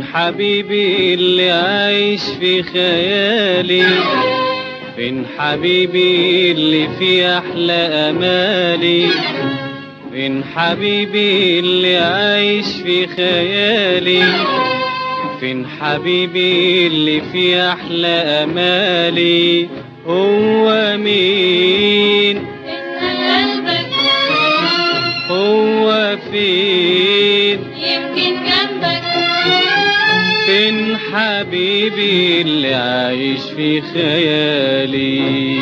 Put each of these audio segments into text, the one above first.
فين حبيبي اللي عايش في خيالي فين حبيبي اللي في احلى امالي فين حبيبي اللي عايش في خيالي فين حبيبي اللي في احلى امالي هو مين اسأل قلبك هو فين يمكن جنبك فين حبيبي اللي عايش في خيالي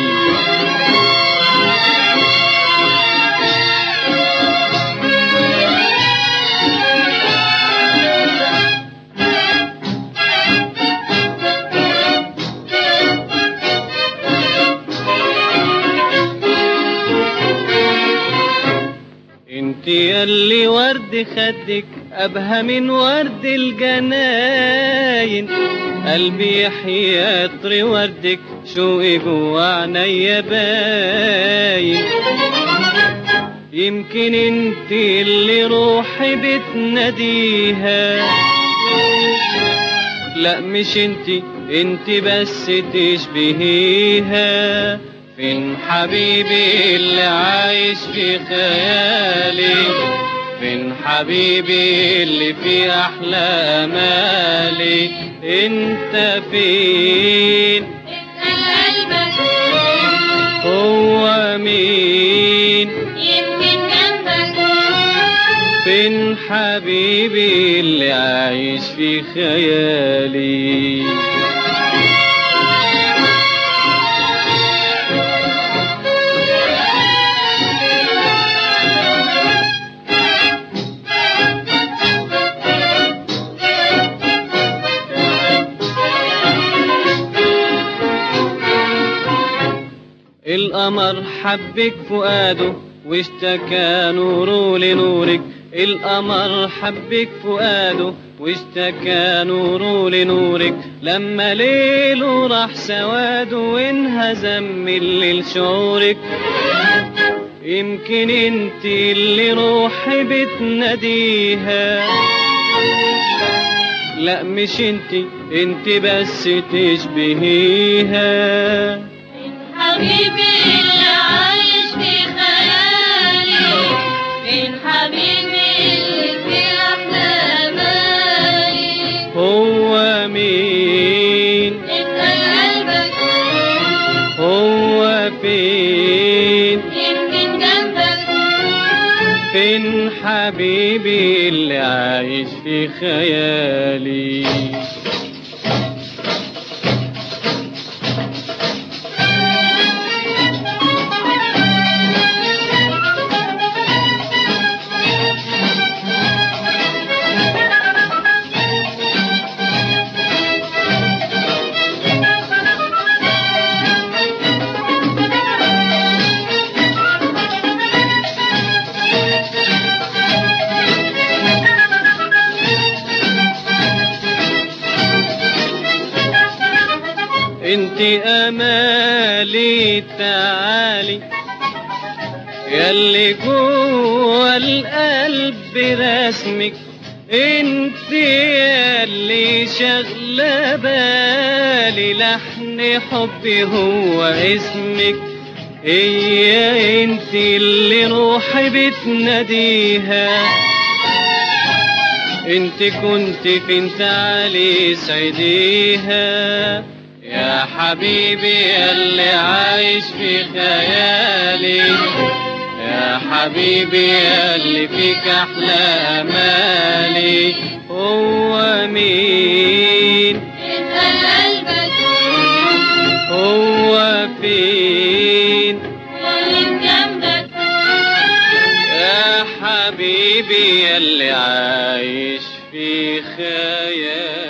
انت ياللي ورد خدك ابهى من ورد الجناين قلبي يحيى عطر وردك شوقي جوا عينيا باين يمكن انت اللي روحي بتناديها لا مش انت انت بس تشبهيها فين حبيبي اللي عايش في خيالي فين حبيبي اللي في احلى امالي انت فين اسأل قلبك هو مين يمكن جنبك فين حبيبي اللي عايش في خيالي القمر حبك فؤاده واشتكى نوره لنورك القمر حبك فؤاده واشتكى نوره لنورك لما ليله راح سواده وانهزم من الليل شعورك يمكن انت اللي روحي بتناديها لا مش انت انت بس تشبهيها حبيبي اللي عايش في خيالي فين حبيبي اللي في أحلى أمالي هو مين اسأل قلبك هو فين يمكن جنبك فين حبيبي اللي عايش في خيالي انت امالي تعالي ياللي جوا القلب رسمك انت ياللي شغله بالي لحن حبي هو اسمك هي انت اللي روحي بتناديها انت كنت فين تعالي سعديها يا حبيبي اللي عايش في خيالي يا حبيبي اللي فيك احلى امالي هو مين اسأل قلبك هو فين وين جنبك يا حبيبي اللي عايش في خيالي